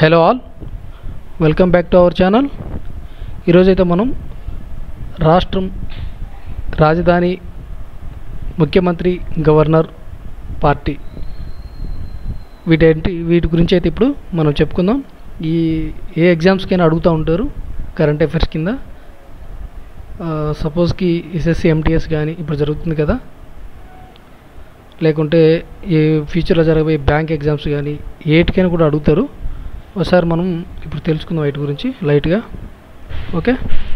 Hello all welcome back to our channel ఈరోజైతే మనం రాష్ట్రం రాజధాని ముఖ్యమంత్రి గవర్నర్ పార్టీ వీటేంటి వీటి గురించి అయితే ఇప్పుడు మనం చెప్పుకుందాం ఈ ఏ ఎగ్జామ్స్కైనా అడుగుతూ ఉంటారు కరెంట్ అఫైర్స్ కింద సపోజ్కి ఎస్ఎస్సి ఎంటీఎస్ కానీ ఇప్పుడు జరుగుతుంది కదా లేకుంటే ఈ ఫ్యూచర్లో జరగబోయే బ్యాంక్ ఎగ్జామ్స్ కానీ ఏటికైనా కూడా అడుగుతారు ఒకసారి మనం ఇప్పుడు తెలుసుకుందాం వాటి గురించి లైట్గా ఓకే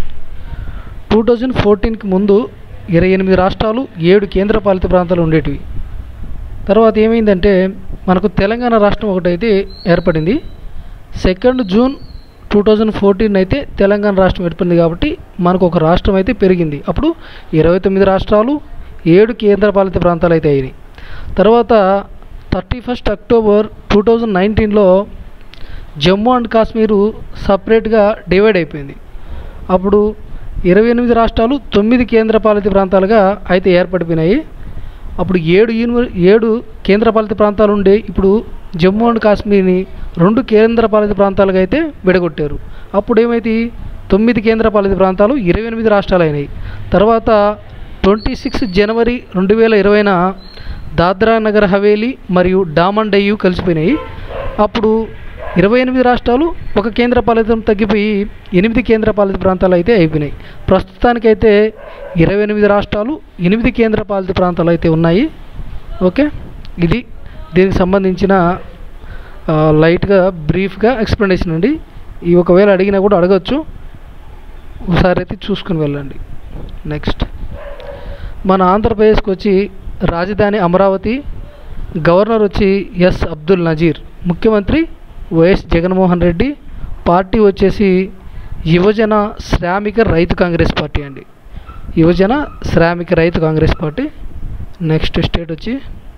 టూ థౌజండ్ ఫోర్టీన్కి ముందు ఇరవై ఎనిమిది రాష్ట్రాలు ఏడు కేంద్రపాలిత ప్రాంతాలు ఉండేటివి తర్వాత ఏమైందంటే మనకు తెలంగాణ రాష్ట్రం ఒకటైతే ఏర్పడింది second June two thousand fourteen అయితే తెలంగాణ రాష్ట్రం ఏర్పడింది కాబట్టి మనకు ఒక రాష్ట్రం అయితే పెరిగింది అప్పుడు ఇరవై తొమ్మిది రాష్ట్రాలు ఏడు కేంద్రపాలిత ప్రాంతాలు అయితే అయినాయి తర్వాత thirty first October two thousand నైన్టీన్లో జమ్మూ అండ్ కాశ్మీరు సపరేట్గా డివైడ్ అయిపోయింది అప్పుడు ఇరవై ఎనిమిది రాష్ట్రాలు తొమ్మిది కేంద్రపాలిత ప్రాంతాలుగా అయితే ఏర్పడిపోయినాయి అప్పుడు ఏడు యూనివర్ ఏడు కేంద్రపాలిత ప్రాంతాలు ఉండే ఇప్పుడు జమ్మూ అండ్ కాశ్మీర్ని రెండు కేంద్రపాలిత ప్రాంతాలుగా అయితే విడగొట్టారు అప్పుడు ఏమైంది తొమ్మిది కేంద్రపాలిత ప్రాంతాలు ఇరవై ఎనిమిది రాష్ట్రాలు అయినాయి తర్వాత ట్వంటీ సిక్స్ జనవరి రెండు వేల ఇరవైన దాద్రా నగర్ హవేలీ మరియు డామన్ డయ్యూ కలిసిపోయినాయి అప్పుడు ఇరవై ఎనిమిది రాష్ట్రాలు ఒక కేంద్ర పాలితం తగ్గిపోయి ఎనిమిది కేంద్ర పాలిత ప్రాంతాలు అయితే అయిపోయినాయి ప్రస్తుతానికైతే ఇరవై ఎనిమిది రాష్ట్రాలు ఎనిమిది కేంద్ర పాలిత ప్రాంతాలు అయితే ఉన్నాయి ఓకే ఇది దీనికి సంబంధించిన ఆ, లైట్గా బ్రీఫ్గా ఎక్స్ప్లెనేషన్ అండి ఈ ఒకవేళ అడిగినా కూడా అడగచ్చు ఒకసారి అయితే చూసుకుని వెళ్ళండి నెక్స్ట్ మన ఆంధ్రప్రదేశ్కి వచ్చి రాజధాని అమరావతి గవర్నర్ వచ్చి ఎస్ అబ్దుల్ నజీర్ ముఖ్యమంత్రి వైఎస్ జగన్మోహన్ రెడ్డి పార్టీ వచ్చేసి యువజన శ్రామిక రైతు కాంగ్రెస్ పార్టీ అండి యువజన శ్రామిక రైతు కాంగ్రెస్ పార్టీ నెక్స్ట్ స్టేట్ వచ్చి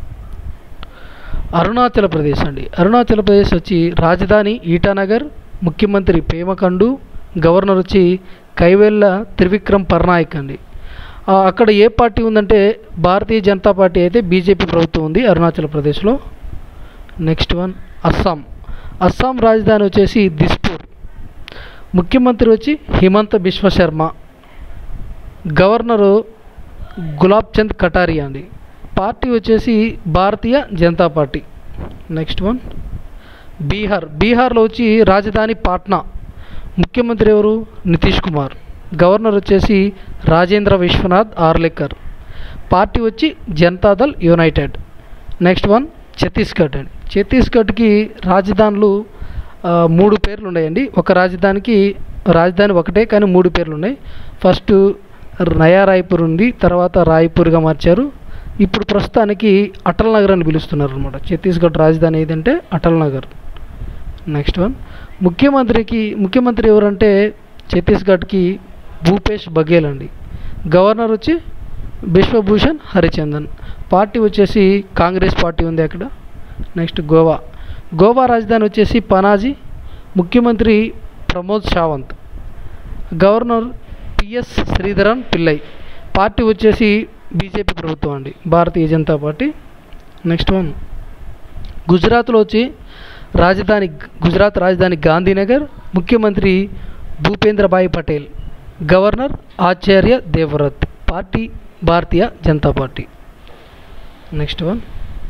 అరుణాచల్ ప్రదేశ్ అండి అరుణాచల్ ప్రదేశ్ వచ్చి రాజధాని ఈటానగర్ ముఖ్యమంత్రి పేమకండు గవర్నర్ వచ్చి కైవెల్ల త్రివిక్రమ్ పర్నాయక్ అండి ఆ, అక్కడ ఏ పార్టీ ఉందంటే భారతీయ జనతా పార్టీ అయితే బీజేపీ ప్రభుత్వం ఉంది అరుణాచల్ ప్రదేశ్లో నెక్స్ట్ వన్ అస్సాం అస్సాం రాజధాని వచ్చేసి దిస్పూర్ ముఖ్యమంత్రి వచ్చి హిమంత బిశ్వ శర్మ గవర్నరు గులాబ్ చంద్ కటారియా అండి పార్టీ వచ్చేసి Bharatiya Janata party next one Bihar బీహార్లో వచ్చి రాజధాని పాట్నా ముఖ్యమంత్రి ఎవరు నితీష్ కుమార్ గవర్నర్ వచ్చేసి రాజేంద్ర విశ్వనాథ్ ఆర్లేకర్ పార్టీ వచ్చి Janata Dal United next one Chhattisgarh అండి ఛత్తీస్గఢ్కి రాజధానులు ఆ, మూడు పేర్లు ఉన్నాయండి ఒక రాజధానికి రాజధాని ఒకటే కానీ మూడు పేర్లు ఉన్నాయి ఫస్ట్ నయా రాయ్పూర్ ఉంది తర్వాత రాయ్పూర్గా మార్చారు ఇప్పుడు ప్రస్తుతానికి అటల్ నగర్ అని పిలుస్తున్నారు అనమాట ఛత్తీస్గఢ్ రాజధాని ఏదంటే అటల్ నగర్ నెక్స్ట్ వన్ ముఖ్యమంత్రికి ముఖ్యమంత్రి ఎవరంటే ఛత్తీస్గఢ్కి భూపేష్ బఘేల్ అండి గవర్నర్ వచ్చి బిశ్వభూషణ్ హరిచందన్ పార్టీ వచ్చేసి కాంగ్రెస్ పార్టీ ఉంది అక్కడ నెక్స్ట్ గోవా గోవా రాజధాని వచ్చేసి పనాజీ ముఖ్యమంత్రి Pramod Sawant governor PS Sreedharan Pillai party వచ్చేసి బీజేపీ ప్రభుత్వం అండి Bharatiya Janata party next one గుజరాత్లో వచ్చి రాజధాని గుజరాత్ రాజధాని గాంధీనగర్ ముఖ్యమంత్రి Bhupendrabhai Patel governor Acharya Devvrat party Bharatiya Janata party next one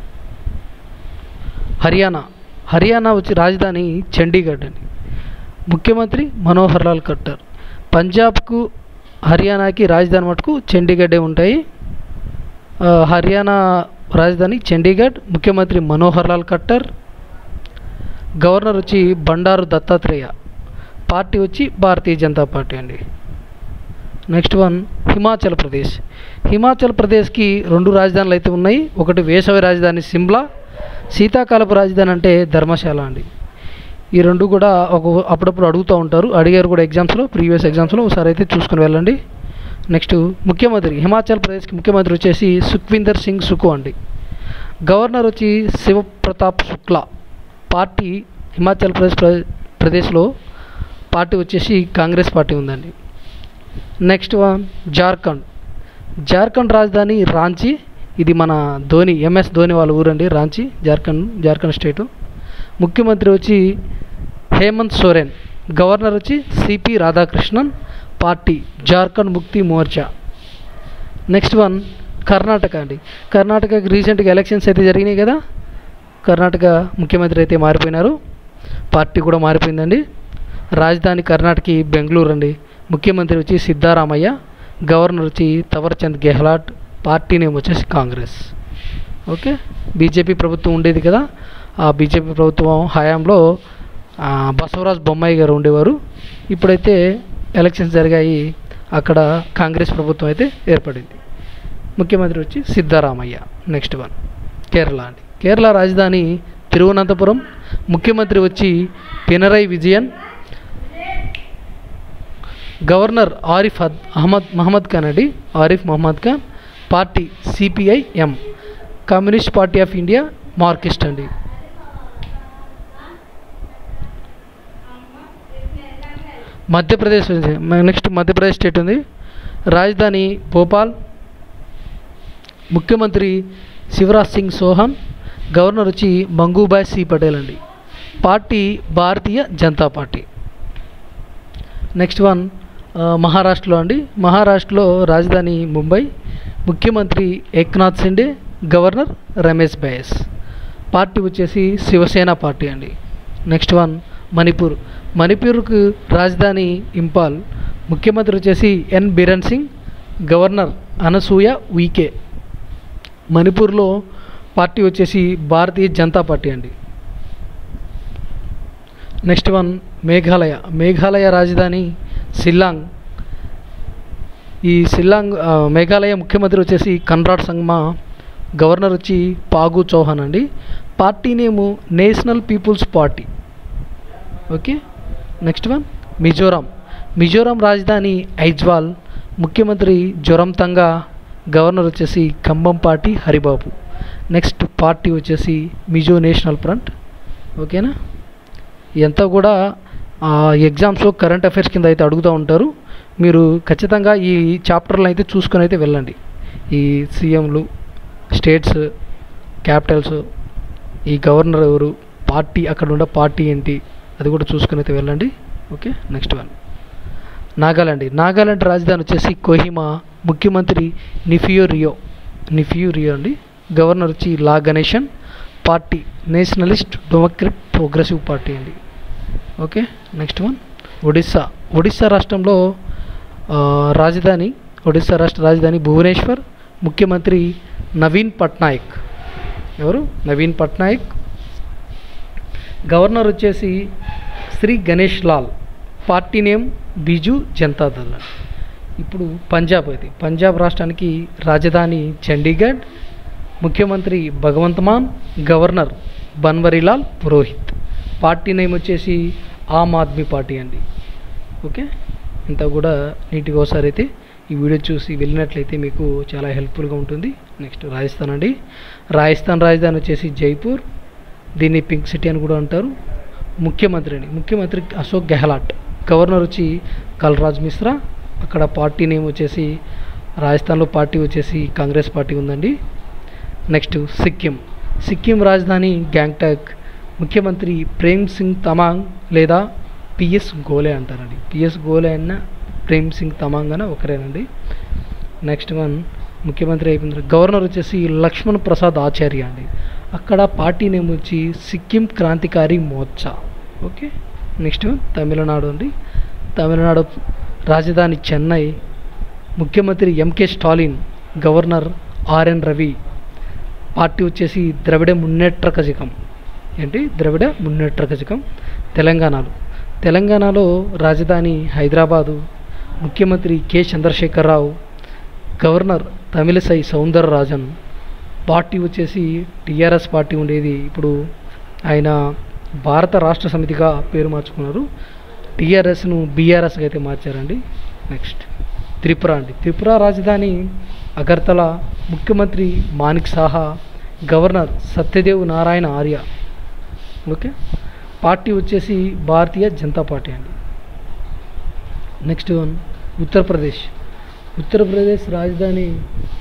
Haryana Haryana వచ్చి రాజధాని చండీగఢ్ అండి ముఖ్యమంత్రి మనోహర్ లాల్ ఖట్టర్ పంజాబ్కు హర్యానాకి రాజధాని మటుకు చండీగఢే ఉంటాయి ఆ, హర్యానా రాజధాని చండీగఢ్ ముఖ్యమంత్రి మనోహర్ లాల్ ఖట్టర్ గవర్నర్ వచ్చి బండారు దత్తాత్రేయ పార్టీ వచ్చి భారతీయ జనతా పార్టీ అండి నెక్స్ట్ వన్ హిమాచల్ ప్రదేశ్ హిమాచల్ ప్రదేశ్కి రెండు రాజధానులు అయితే ఉన్నాయి ఒకటి వేసవి రాజధాని సిమ్లా శీతాకాలపు రాజధాని అంటే ధర్మశాల అండి ఈ రెండు కూడా ఒక అప్పుడప్పుడు అడుగుతూ ఉంటారు అడిగారు కూడా ఎగ్జామ్స్లో ప్రీవియస్ ఎగ్జామ్స్లో ఒకసారి అయితే చూసుకుని వెళ్ళండి నెక్స్ట్ ముఖ్యమంత్రి హిమాచల్ ప్రదేశ్కి ముఖ్యమంత్రి వచ్చేసి సుఖ్వీందర్ సింగ్ సుఖు అండి గవర్నర్ వచ్చి శివప్రతాప్ శుక్లా పార్టీ హిమాచల్ ప్రదేశ్ ప్ర- ప్రదేశ్లో పార్టీ వచ్చేసి కాంగ్రెస్ పార్టీ ఉందండి నెక్స్ట్ వన్ జార్ఖండ్ జార్ఖండ్ రాజధాని రాంచీ ఇది మన ధోని ఎంఎస్ ధోని వాళ్ళ ఊరండి రాంచీ జార్ఖండ్ జార్ఖండ్ స్టేటు ముఖ్యమంత్రి వచ్చి హేమంత్ సోరెన్ గవర్నర్ వచ్చి CP Radhakrishnan party Jharkhand Mukti Morcha next one Karnataka అండి కర్ణాటకకి రీసెంట్గా ఎలక్షన్స్ అయితే జరిగినాయి కదా కర్ణాటక ముఖ్యమంత్రి అయితే మారిపోయినారు పార్టీ కూడా మారిపోయిందండి రాజధాని కర్ణాటకకి బెంగళూరు అండి ముఖ్యమంత్రి వచ్చి సిద్ధారామయ్య గవర్నర్ వచ్చి తవర్చంద్ గెహ్లాట్ పార్టీ నేమ్ వచ్చేసి కాంగ్రెస్ ఓకే బీజేపీ ప్రభుత్వం ఉండేది కదా ఆ బీజేపీ ప్రభుత్వం హయాంలో ఆ, బసవరాజ్ బొమ్మాయి గారు ఉండేవారు ఇప్పుడైతే ఎలక్షన్స్ జరిగాయి అక్కడ కాంగ్రెస్ ప్రభుత్వం అయితే ఏర్పడింది ముఖ్యమంత్రి వచ్చి సిద్ధరామయ్య నెక్స్ట్ వన్ కేరళ అండి కేరళ రాజధాని తిరువనంతపురం ముఖ్యమంత్రి వచ్చి పినరై విజయన్ గవర్నర్ ఆరిఫ్ అద్ అహ్మద్ మహమ్మద్ ఖాన్ అండి Arif Mohammad Khan party CPI M communist party of India Marxist అండి మధ్యప్రదేశ్ ఉంది. మ- నెక్స్ట్ మధ్యప్రదేశ్ స్టేట్ ఉంది రాజధాని భోపాల్ ముఖ్యమంత్రి శివరాజ్ సింగ్ సోహన్ గవర్నర్ వచ్చి మంగూబాయ్ సి పటేల్ అండి party Bharatiya Janata party next one ఆ, మహారాష్ట్రలో అండి మహారాష్ట్రలో రాజధాని ముంబై ముఖ్యమంత్రి ఏక్నాథ్ సిండే గవర్నర్ రమేష్ బైస్ పార్టీ వచ్చేసి శివసేన పార్టీ అండి నెక్స్ట్ వన్ మణిపూర్ మణిపూర్కు రాజధాని ఇంపాల్ ముఖ్యమంత్రి వచ్చేసి ఎన్ బిరన్ సింగ్ గవర్నర్ అనసూయ ఉయికే మణిపూర్లో పార్టీ వచ్చేసి భారతీయ జనతా పార్టీ అండి నెక్స్ట్ వన్ మేఘాలయ మేఘాలయ రాజధాని షిల్లాంగ్ ఈ షిల్లాంగ్ ఆ, మేఘాలయ ముఖ్యమంత్రి వచ్చేసి కన్రాడ్ సంగ్మా గవర్నర్ వచ్చి పాగు చౌహాన్ అండి party name national people's party okay next one Mizoram Mizoram రాజధాని ఐజ్వాల్ ముఖ్యమంత్రి జ్వరంతంగా గవర్నర్ వచ్చేసి ఖమ్మం పార్టీ హరిబాబు నెక్స్ట్ పార్టీ వచ్చేసి మిజో నేషనల్ ఫ్రంట్ ఓకేనా ఇదంతా కూడా ఆ, ఎగ్జామ్స్లో కరెంట్ అఫైర్స్ కింద అయితే అడుగుతూ ఉంటారు మీరు ఖచ్చితంగా ఈ చాప్టర్లు అయితే చూసుకొని అయితే వెళ్ళండి ఈ సీఎంలు స్టేట్స్ క్యాపిటల్స్ ఈ గవర్నర్ ఎవరు పార్టీ అక్కడ ఉండే పార్టీ ఏంటి అది కూడా చూసుకొని అయితే వెళ్ళండి okay next one Nagaland Nagaland రాజధాని వచ్చేసి కోహిమా ముఖ్యమంత్రి నిఫియో రియో నిఫియో రియో అండి గవర్నర్ వచ్చి La Ganesan party nationalist democrat progressive party అండి okay next one Odisha Odisha రాష్ట్రంలో ఆ, రాజధాని ఒడిస్సా రాష్ట్ర రాజధాని భువనేశ్వర్ ముఖ్యమంత్రి నవీన్ పట్నాయక్ ఎవరు నవీన్ పట్నాయక్ గవర్నర్ వచ్చేసి శ్రీ గణేష్ లాల్ పార్టీ నేమ్ బిజు జనతాదళ్ ఇప్పుడు పంజాబ్ అయితే పంజాబ్ రాష్ట్రానికి రాజధాని చండీగఢ్ ముఖ్యమంత్రి Bhagwant Mann governor Banwarilal Purohit party name వచ్చేసి ఆమ్ ఆద్మీ పార్టీ అండి ఓకే ఇంత కూడా నీట్గా ఒకసారి అయితే ఈ వీడియో చూసి వెళ్ళినట్లయితే మీకు చాలా హెల్ప్ఫుల్గా ఉంటుంది నెక్స్ట్ రాజస్థాన్ అండి రాజస్థాన్ రాజధాని వచ్చేసి జైపూర్ దీన్ని పింక్ సిటీ అని కూడా అంటారు ముఖ్యమంత్రి అండి ముఖ్యమంత్రి అశోక్ గెహ్లాట్ గవర్నర్ వచ్చి కల్రాజ్ మిశ్రా అక్కడ పార్టీ నేమ్ వచ్చేసి రాజస్థాన్లో పార్టీ వచ్చేసి కాంగ్రెస్ పార్టీ ఉందండి నెక్స్ట్ సిక్కిం సిక్కిం రాజధాని గ్యాంగ్టాక్ ముఖ్యమంత్రి ప్రేమ్ సింగ్ తమాంగ్ లేదా పిఎస్ గోలే అంటారండి పిఎస్ గోలే అన్న ప్రేమ్ సింగ్ తమాంగ్ అన్న ఒకరేనండి నెక్స్ట్ వన్ ముఖ్యమంత్రి అయిపోయిన తర్వాత గవర్నర్ వచ్చేసి లక్ష్మణ్ ప్రసాద్ ఆచార్య అండి అక్కడ పార్టీ నేమ్ వచ్చి Sikkim Krantikari Morcha okay next one Tamil Nadu అండి తమిళనాడు రాజధాని చెన్నై ముఖ్యమంత్రి MK Stalin governor RN Ravi party వచ్చేసి ద్రవిడ మున్నేట్ర కజకం ఏంటి ద్రవిడ మున్నేట్ర కజకం తెలంగాణలో తెలంగాణలో రాజధాని హైదరాబాదు ముఖ్యమంత్రి K Chandrashekar Rao governor Tamilisai Soundararajan party వచ్చేసి టీఆర్ఎస్ పార్టీ ఉండేది ఇప్పుడు ఆయన భారత రాష్ట్ర సమితిగా పేరు మార్చుకున్నారు టీఆర్ఎస్ను బీఆర్ఎస్గా అయితే మార్చారండి నెక్స్ట్ త్రిపుర అండి త్రిపుర రాజధాని అగర్తల ముఖ్యమంత్రి Manik Saha governor Satyadev Narayan Arya okay party వచ్చేసి భారతీయ జనతా పార్టీ అండి నెక్స్ట్ వన్ ఉత్తరప్రదేశ్ ఉత్తరప్రదేశ్ రాజధాని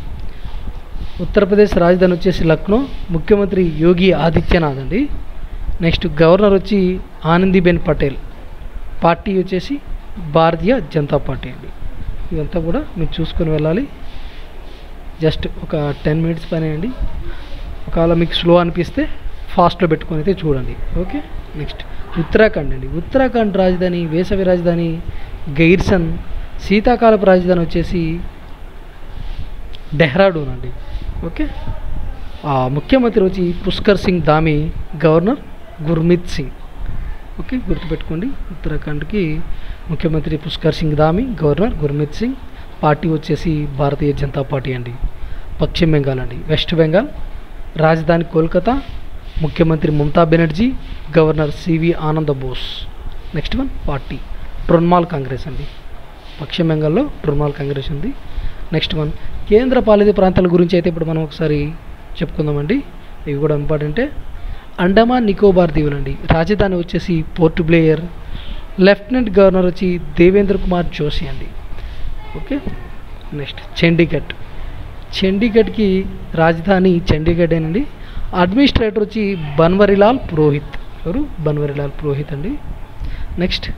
ఉత్తరప్రదేశ్ రాజధాని వచ్చేసి లక్నో ముఖ్యమంత్రి యోగి ఆదిత్యనాథ్ అండి నెక్స్ట్ గవర్నర్ వచ్చి ఆనందీబెన్ పటేల్ పార్టీ వచ్చేసి భారతీయ జనతా పార్టీ అండి ఇదంతా కూడా మీరు చూసుకొని వెళ్ళాలి జస్ట్ ఒక టెన్ మినిట్స్ పని అండి ఒకవేళ మీకు స్లో అనిపిస్తే ఫాస్ట్లో పెట్టుకొని అయితే చూడండి ఓకే నెక్స్ట్ ఉత్తరాఖండ్ అండి ఉత్తరాఖండ్ రాజధాని వేసవి రాజధాని గైర్సన్ శీతాకాలపు రాజధాని వచ్చేసి డెహ్రాడూన్ అండి ఓకే ఆ ముఖ్యమంత్రి వచ్చి పుష్కర్ సింగ్ ధామి గవర్నర్ గుర్మిత్ సింగ్ ఓకే గుర్తుపెట్టుకోండి ఉత్తరాఖండ్కి ముఖ్యమంత్రి పుష్కర్ సింగ్ ధామి గవర్నర్ గుర్మిత్ సింగ్ పార్టీ వచ్చేసి భారతీయ జనతా పార్టీ అండి పశ్చిమ బెంగాల్ అండి వెస్ట్ బెంగాల్ రాజధాని కోల్కతా ముఖ్యమంత్రి Mamata Banerjee governor CV Ananda Bose next one party Trinamool Congress అండి పశ్చిమ బెంగాల్లో ట్రున్మాల్ కాంగ్రెస్ ఉంది నెక్స్ట్ వన్ కేంద్ర పాలిత ప్రాంతాల గురించి అయితే ఇప్పుడు మనం ఒకసారి చెప్పుకుందామండి ఇవి కూడా ఇంపార్టెంటే అండమాన్ నికోబార్ దీవులు అండి రాజధాని వచ్చేసి పోర్ట్ బ్లేయర్ లెఫ్టినెంట్ గవర్నర్ వచ్చి దేవేంద్ర కుమార్ జోషి అండి ఓకే నెక్స్ట్ చండీగఢ్ చండీగఢ్కి రాజధాని చండీగఢేనండి అడ్మినిస్ట్రేటర్ వచ్చి బన్వరిలాల్ పురోహిత్ ఎవరు బన్వరిలాల్ పురోహిత్ అండి నెక్స్ట్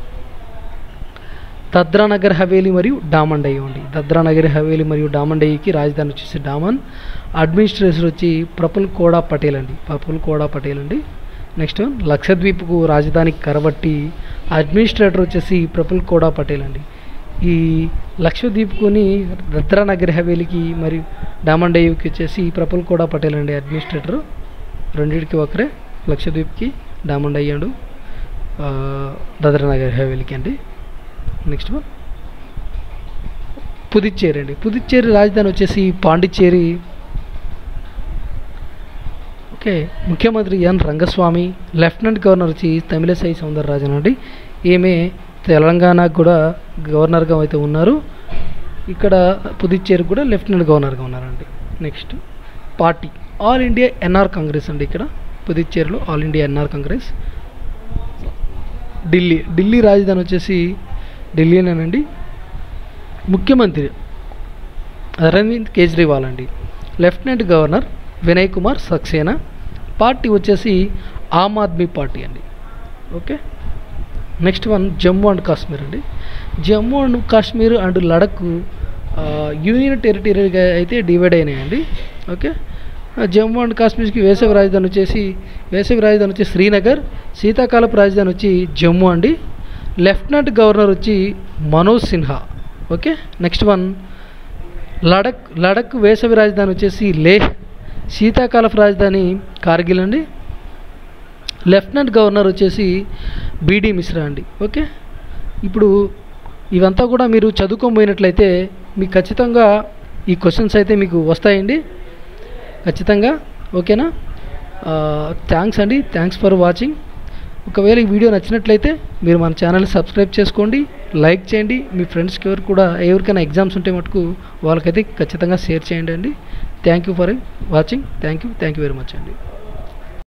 దద్రా నగర్ హవేలీ మరియు డామన్ డయ్యూ అండి దద్రా నగర్ హవేలీ మరియు డామన్ డయ్యూకి రాజధాని వచ్చేసి డామన్ అడ్మినిస్ట్రేటర్ వచ్చి ప్రఫుల్ కోడా పటేల్ అండి ప్రఫుల్ కోడా పటేల్ అండి నెక్స్ట్ లక్షద్వీప్కు రాజధాని కరబట్టి అడ్మినిస్ట్రేటర్ వచ్చేసి ప్రఫుల్ కోడా పటేల్ అండి ఈ లక్షద్వీప్కుని దద్రా నగర్ హవేలీకి మరియు డామన్ డయ్యూకి వచ్చేసి ప్రఫుల్ కోడా పటేల్ అండి అడ్మినిస్ట్రేటర్ రెండింటికి ఒకరే లక్షద్వీప్కి డామన్ డయ్యాడు దద్రా నగర్ హవేలీకి అండి నెక్స్ట్ వన్ పుదుచ్చేరి అండి పుదుచ్చేరి రాజధాని వచ్చేసి పాండిచ్చేరి ఓకే ముఖ్యమంత్రి ఎన్ రంగస్వామి లెఫ్టినెంట్ గవర్నర్ వచ్చి తమిళసై సౌందరరాజన్ అండి ఈమె తెలంగాణకు కూడా గవర్నర్గా అయితే ఉన్నారు ఇక్కడ పుదుచ్చేరికి కూడా లెఫ్టినెంట్ గవర్నర్గా ఉన్నారండి next party all India NR Congress అండి ఇక్కడ పుదుచ్చేరిలో all India NR Congress Delhi Delhi రాజధాని వచ్చేసి ఢిల్లీనేనండి ముఖ్యమంత్రి అరవింద్ కేజ్రీవాల్ అండి lieutenant governor Vinay Kumar Saxena party వచ్చేసి ఆమ్ ఆద్మీ పార్టీ అండి okay next one Jammu and Kashmir అండి Jammu and Kashmir and Ladakh union టెరిటరీగా అయితే డివైడ్ అయినాయండి ఓకే జమ్మూ అండ్ కాశ్మీర్కి వేసవి రాజధాని వచ్చేసి వేసవి రాజధాని వచ్చి శ్రీనగర్ శీతాకాలపు రాజధాని వచ్చి జమ్మూ అండి లెఫ్టినెంట్ గవర్నర్ వచ్చి Manoj Sinha okay next one Ladakh Ladakh వేసవి రాజధాని వచ్చేసి లేహ్ శీతాకాలపు రాజధాని కార్గిల్ అండి లెఫ్టినెంట్ గవర్నర్ వచ్చేసి బీడీ మిశ్రా అండి ఓకే ఇప్పుడు ఇవంతా కూడా మీరు చదువుకోబోయినట్లయితే మీకు ఖచ్చితంగా ఈ క్వశ్చన్స్ అయితే మీకు వస్తాయండి ఖచ్చితంగా ఓకేనా థ్యాంక్స్ అండి థ్యాంక్స్ ఫర్ వాచింగ్ ఒకవేళ ఈ వీడియో నచ్చినట్లయితే మీరు మన ఛానల్ని సబ్స్క్రైబ్ చేసుకోండి లైక్ చేయండి మీ ఫ్రెండ్స్కి ఎవరు కూడా ఎవరికైనా ఎగ్జామ్స్ ఉంటే మటుకు వాళ్ళకైతే ఖచ్చితంగా షేర్ చేయండి అండి thank you for watching thank you thank you very much అండి